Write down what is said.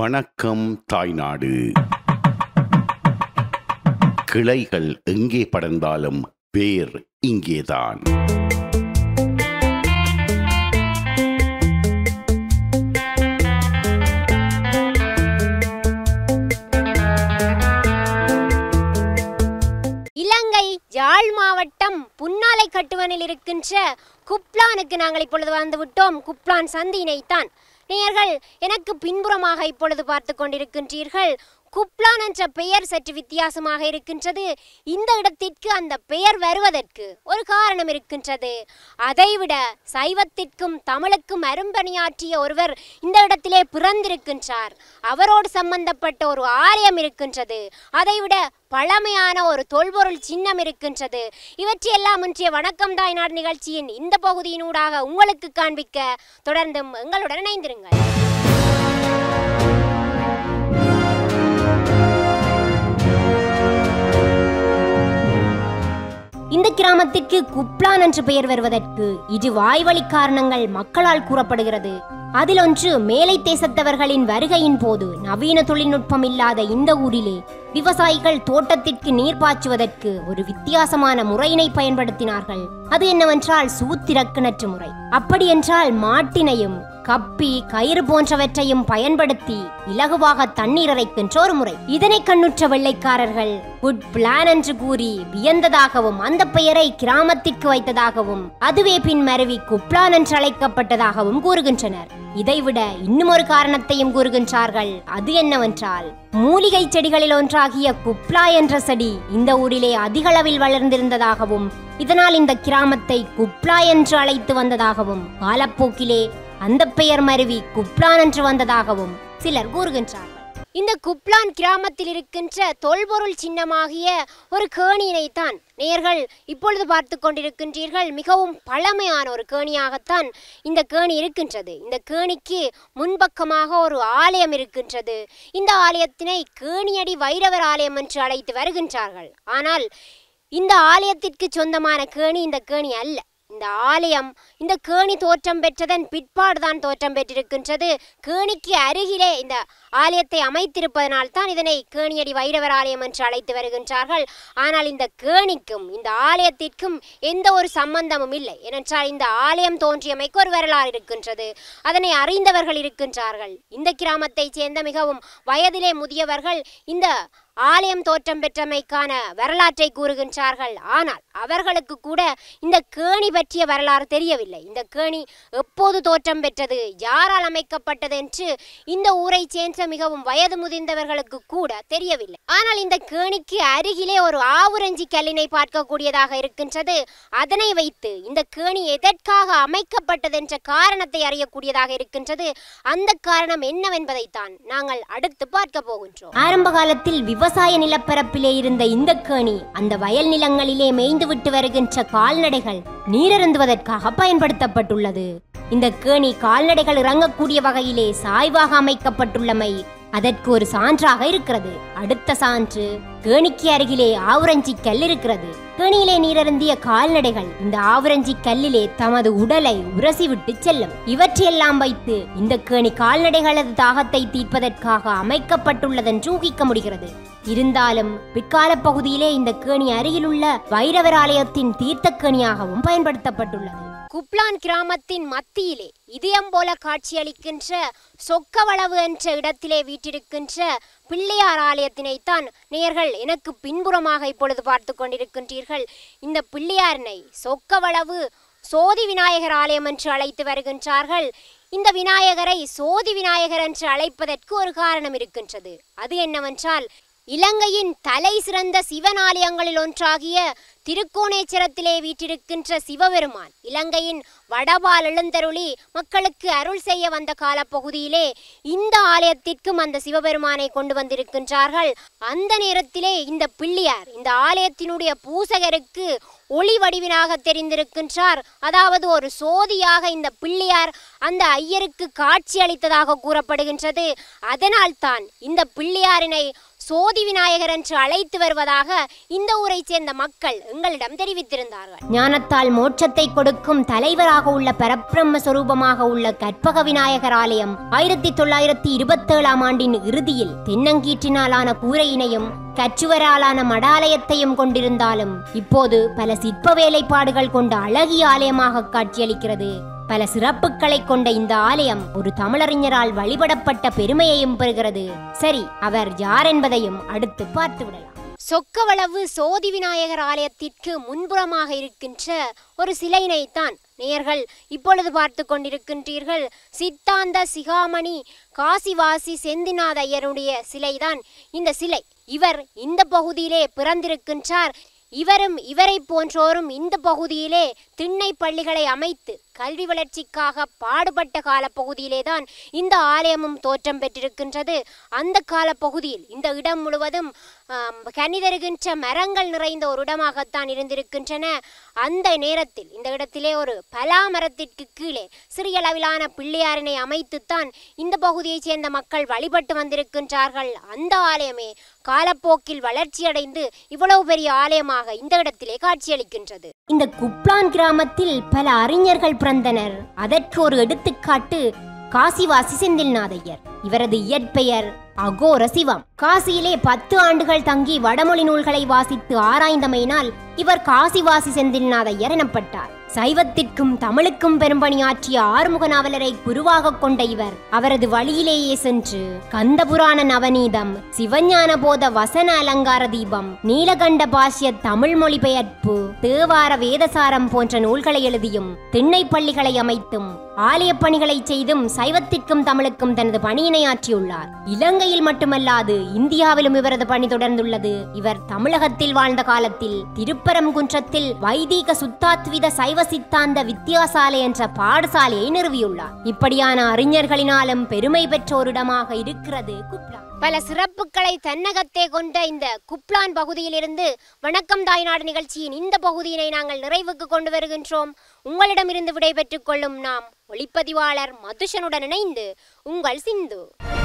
வணக்கம் தாய்நாடு கிளைகள் எங்கே படர்ந்தாலும் வேர் இங்கேதான் இலங்கை யாழ் மாவட்டம் புன்னாலை கட்டுவனில் இருக்கின்ற குப்லானுக்கு நாங்கள் இப்பொழுது வந்து விட்டோம் குப்லான் சந்தியினைத்தான் நேயர்கள் எனக்கு பின்புறமாக இப்பொழுது பார்த்து கொண்டிருக்கின்றீர்கள் குப்லான் என்ற பெயர் சற்று வித்தியாசமாக இருக்கின்றது இந்த இடத்திற்கு அந்த பெயர் வருவதற்கு ஒரு காரணம் இருக்கின்றது அதைவிட சைவத்திற்கும் தமிழுக்கும் அரும்பணியாற்றிய ஒருவர் இந்த இடத்திலே பிறந்திருக்கின்றார் அவரோடு சம்பந்தப்பட்ட ஒரு ஆலயம் இருக்கின்றது அதைவிட பழமையான ஒரு தொல்பொருள் சின்னம் இருக்கின்றது இவற்றையெல்லாம் இன்றைய வணக்கம் தாய் நாடு நிகழ்ச்சியின் இந்த பகுதியினூடாக உங்களுக்கு காண்பிக்க தொடர்ந்தும் எங்களுடன் இணைந்திருங்கள் இந்த கிராமத்திற்கு குப்லான் என்று பெயர் வருவதற்கு இது வாய்வழி காரணங்கள் மக்களால் கூறப்படுகிறது அதில் ஒன்று மேலை தேசத்தவர்களின் வருகையின் போது நவீன தொழில்நுட்பம் இல்லாத இந்த ஊரிலே விவசாயிகள் தோட்டத்திற்கு நீர் பாய்ச்சுவதற்கு ஒரு வித்தியாசமான முறையினை பயன்படுத்தினார்கள் அது என்னவென்றால் சூத்திரக்கிணற்று முறை அப்படி என்றால் மாட்டினையும் கப்பி கயிறு போன்றவற்றையும் பயன்படுத்தி இலகுவாக தண்ணீர் இறைக்கின்ற ஒரு முறை இதனை கண்ணுற்ற வெள்ளைக்காரர்கள் குட் பிளான் என்று கூறி வியந்ததாகவும் அந்த பெயரை கிராமத்திற்கு வைத்ததாகவும் அதுவே பின் மருவி குப்லான் என்று அழைக்கப்பட்டதாகவும் கூறுகின்றனர் இதைவிட இன்னும் ஒரு காரணத்தையும் கூறுகின்றார்கள் அது என்னவென்றால் மூலிகை செடிகளில் ஒன்றாகிய குப்லா என்ற செடி இந்த ஊரிலே அதிகளவில் வளர்ந்திருந்ததாகவும் இதனால் இந்த கிராமத்தை குப்லா என்று அழைத்து வந்ததாகவும் காலப்போக்கிலே அந்த பெயர் மருவி குப்லான் என்று வந்ததாகவும் சிலர் கூறுகின்றார்கள் இந்த குப்லான் கிராமத்தில் இருக்கின்ற தொல்பொருள் சின்னமாகிய ஒரு கேணியினைத்தான் நேர்கள் இப்பொழுது பார்த்து கொண்டிருக்கின்றீர்கள் மிகவும் பழமையான ஒரு கேணியாகத்தான் இந்த கேணி இருக்கின்றது இந்த கேணிக்கு முன்பக்கமாக ஒரு ஆலயம் இருக்கின்றது இந்த ஆலயத்தினை கேணியடி வைரவர் ஆலயம் என்று அழைத்து வருகின்றார்கள் ஆனால் இந்த ஆலயத்திற்கு சொந்தமான கேணி இந்த கேணி அல்ல இந்த ஆலயம் இந்த கேணி தோற்றம் பெற்றதன் பிற்பாடுதான் தோற்றம் பெற்றிருக்கின்றது கேணிக்கு அருகிலே இந்த ஆலயத்தை அமைத்திருப்பதனால் தான் இதனை கேணியடி வைரவர் ஆலயம் என்று அழைத்து வருகின்றார்கள் ஆனால் இந்த கேணிக்கும் இந்த ஆலயத்திற்கும் எந்த ஒரு சம்பந்தமும் இல்லை ஏனென்றால் இந்த ஆலயம் தோன்றியமைக்கு ஒரு வரலாறு இருக்கின்றது அதனை அறிந்தவர்கள் இருக்கின்றார்கள் இந்த கிராமத்தைச் சேர்ந்த மிகவும் வயதிலே முதியவர்கள் இந்த ஆலயம் தோற்றம் பெற்றமைக்கான வரலாற்றை கூறுகின்றார்கள் ஆனால் அவர்களுக்கு கூட இந்த கேணி பற்றிய வரலாறு தெரியவில்லை இந்த கேணி எப்போது தோற்றம் பெற்றது யாரால் அமைக்கப்பட்டது என்று இந்த ஊரைச் சேர்ந்த மிகவும் வயது முதிர்ந்தவர்களுக்கு கூட தெரியவில்லை ஆனால் இந்த கேணிக்கு அருகிலே ஒரு ஆவுரஞ்சி கல்லினை பார்க்கக்கூடியதாக இருக்கின்றது அதனை வைத்து இந்த கேணி எதற்காக அமைக்கப்பட்டது என்ற காரணத்தை அறியக்கூடியதாக இருக்கின்றது அந்த காரணம் என்னவென்பதைத்தான் நாங்கள் அடுத்து பார்க்க போகின்றோம் ஆரம்ப காலத்தில் விவசாய நிலப்பரப்பிலே இருந்த இந்த கேணி அந்த வயல் நிலங்களிலே மேய்ந்துவிட்டு வருகின்ற கால்நடைகள் நீரருந்துவதற்காக பயன்படுத்தப்பட்டுள்ளது இந்த கேணி கால்நடைகள் இறங்கக்கூடிய வகையிலே சாய்வாக அமைக்கப்பட்டுள்ளமை அதற்கு ஒரு சான்றாக இருக்கிறது அடுத்த சான்று கேணிக்கு அருகிலே ஆவுரஞ்சி கல் இருக்கிறது கேணியிலே நீரருந்திய கால்நடைகள் இந்த ஆவுரஞ்சி கல்லிலே தமது உடலை உரசிவிட்டு செல்லும் இவற்றையெல்லாம் வைத்து இந்த கேணி கால்நடைகளது தாகத்தை தீர்ப்பதற்காக அமைக்கப்பட்டுள்ளதென்று ஊகிக்க முடிகிறது இருந்தாலும் பிற்கால பகுதியிலே இந்த கேணி அருகிலுள்ள வைரவர் ஆலயத்தின் தீர்த்தக்கேணியாகவும் பயன்படுத்தப்பட்டுள்ளது குப்லான் கிராமத்தின் மத்தியிலே இதயம் போல காட்சியளிக்கின்ற சொக்கவளவு என்ற இடத்திலே வீற்றிருக்கின்ற பிள்ளையார் ஆலயத்தினைத்தான் நேயர்கள் எனக்கு பின்புறமாக இப்பொழுது பார்த்து கொண்டிருக்கின்றீர்கள் இந்த பிள்ளையாரினை சொக்கவளவு சோதி விநாயகர் ஆலயம் என்று அழைத்து வருகின்றார்கள் இந்த விநாயகரை சோதி விநாயகர் என்று அழைப்பதற்கு ஒரு காரணம் இருக்கின்றது அது என்னவென்றால் இலங்கையின் தலை சிறந்த சிவன் ஆலயங்களில் ஒன்றாகிய திருக்கோணேச்சரத்திலே வீற்றிருக்கின்ற சிவபெருமான் இலங்கையின் வடபால் எழுந்தருளி மக்களுக்கு அருள் செய்ய வந்த காலப்பகுதியிலே இந்த ஆலயத்திற்கும் அந்த சிவபெருமானை கொண்டு வந்திருக்கின்றார்கள் அந்த நேரத்திலே இந்த பிள்ளையார் இந்த ஆலயத்தினுடைய பூசகருக்கு ஒளி வடிவினாக தெரிந்திருக்கின்றார் அதாவது ஒரு சோதியாக இந்த பிள்ளையார் அந்த ஐயருக்கு காட்சி அளித்ததாக கூறப்படுகின்றது அதனால் தான் இந்த பிள்ளையாரினை சோதி விநாயகர் என்று அழைத்து வருவதாக இந்த ஊரைச் சேர்ந்த மக்கள் எங்களிடம் தெரிவித்திருந்தார்கள் ஞானத்தால் மோட்சத்தை கொடுக்கும் தலைவராக உள்ள பரபிரம்ம சொரூபமாக உள்ள கற்பக விநாயகர் ஆலயம் ஆயிரத்தி தொள்ளாயிரத்தி இருபத்தேழாம் ஆண்டின் இறுதியில் தென்னங்கீற்றினாலான கூரையினையும் கச்சுவராலான மடாலயத்தையும் கொண்டிருந்தாலும் இப்போது பல சிற்ப வேலைப்பாடுகள் கொண்ட அழகிய ஆலயமாக காட்சியளிக்கிறது பல சிறப்புகளை கொண்ட இந்த ஆலயம் ஒரு தமிழறிஞரால் வழிபடப்பட்ட பெருமையையும் பெறுகிறது சரி அவர் யார் என்பதையும் அடுத்து பார்த்து விடலாம் சொக்கவளவு சோதி விநாயகர் ஆலயத்திற்கு முன்புறமாக இருக்கின்ற ஒரு சிலையினைத்தான் நேயர்கள் இப்பொழுது பார்த்து கொண்டிருக்கின்றீர்கள் சித்தாந்த சிகாமணி காசிவாசி செந்திநாத ஐயருடைய சிலைதான் இந்த சிலை இவர் இந்த பகுதியிலே பிறந்திருக்கின்றார் இவரும் இவரை போன்றோரும் இந்த பகுதியிலே திண்ணை பள்ளிகளை அமைத்து கல்வி வளர்ச்சிக்காக பாடுபட்ட காலப்பகுதியிலே தான் இந்த ஆலயமும் தோற்றம் பெற்றிருக்கின்றது அந்த காலப்பகுதியில் இந்த இடம் முழுவதும் ஆம், கனி தருகின்ற மரங்கள் நிறைந்த ஒரு இடமாகத்தான் இருந்திருக்கின்றன அந்த நேரத்தில் இந்த இடத்திலே ஒரு பலா மரத்திற்கு கீழே சிறிய அளவிலான பிள்ளையாரினை அமைத்துத்தான் இந்த பகுதியைச் சேர்ந்த மக்கள் வழிபட்டு வந்திருக்கின்றார்கள் அந்த ஆலயமே காலப்போக்கில் வளர்ச்சியடைந்து இவ்வளவு பெரிய ஆலயமாக இந்த இடத்திலே காட்சியளிக்கின்றது இந்த குப்லான் கிராமத்தில் பல அறிஞர்கள் பிறந்தனர் அதற்கு ஒரு எடுத்துக்காட்டு காசிவாசி செந்தில்நாதையர் இவரது இயற்பெயர் அகோர சிவம் காசியிலே பத்து ஆண்டுகள் தங்கி வடமொழி நூல்களை வாசித்து ஆராய்ந்தமையினால் இவர் காசிவாசி செந்தில்நாதையர் எனப்பட்டார் சைவத்திற்கும் தமிழுக்கும் பெரும்பணியாற்றிய ஆறுமுக நாவலரை குருவாக கொண்ட இவர் அவரது வழியிலேயே சென்று கந்தபுராண நவநீதம் சிவஞான போத வசன அலங்கார தீபம் நீலகண்ட பாஷ்ய தமிழ் மொழிபெயர்ப்பு தேவார வேதசாரம் போன்ற நூல்களை எழுதியும் திண்ணை பள்ளிகளை அமைத்தும் ஆலய பணிகளை செய்தும் சைவத்திற்கும் தமிழுக்கும் தனது பணியினை ஆற்றியுள்ளார் இலங்கையில் மட்டுமல்லாது இந்தியாவிலும் இவரது பணி தொடர்ந்துள்ளது இவர் தமிழகத்தில் வாழ்ந்த காலத்தில் திருப்பரங்குன்றத்தில் வைதீக சுத்தாத்வித சைவ சித்தாந்த வித்தியாசாலை என்ற பாடசாலையை நிறுவியுள்ளார் இப்படியான அறிஞர்களினாலும் பெருமை பெற்ற ஒரு இடமாக இருக்கிறது குப்லான் பல சிறப்புகளை தன்னகத்தே கொண்ட இந்த குப்லான் பகுதியிலிருந்து வணக்கம் தாய்நாடு நிகழ்ச்சியின் இந்த பகுதியினை நாங்கள் நிறைவுக்கு கொண்டு வருகின்றோம் உங்களிடமிருந்து விடைபெற்றுக் கொள்ளும் நாம் ஒளிப்பதிவாளர் மதுஷனுடன் இணைந்து உங்கள் சிந்து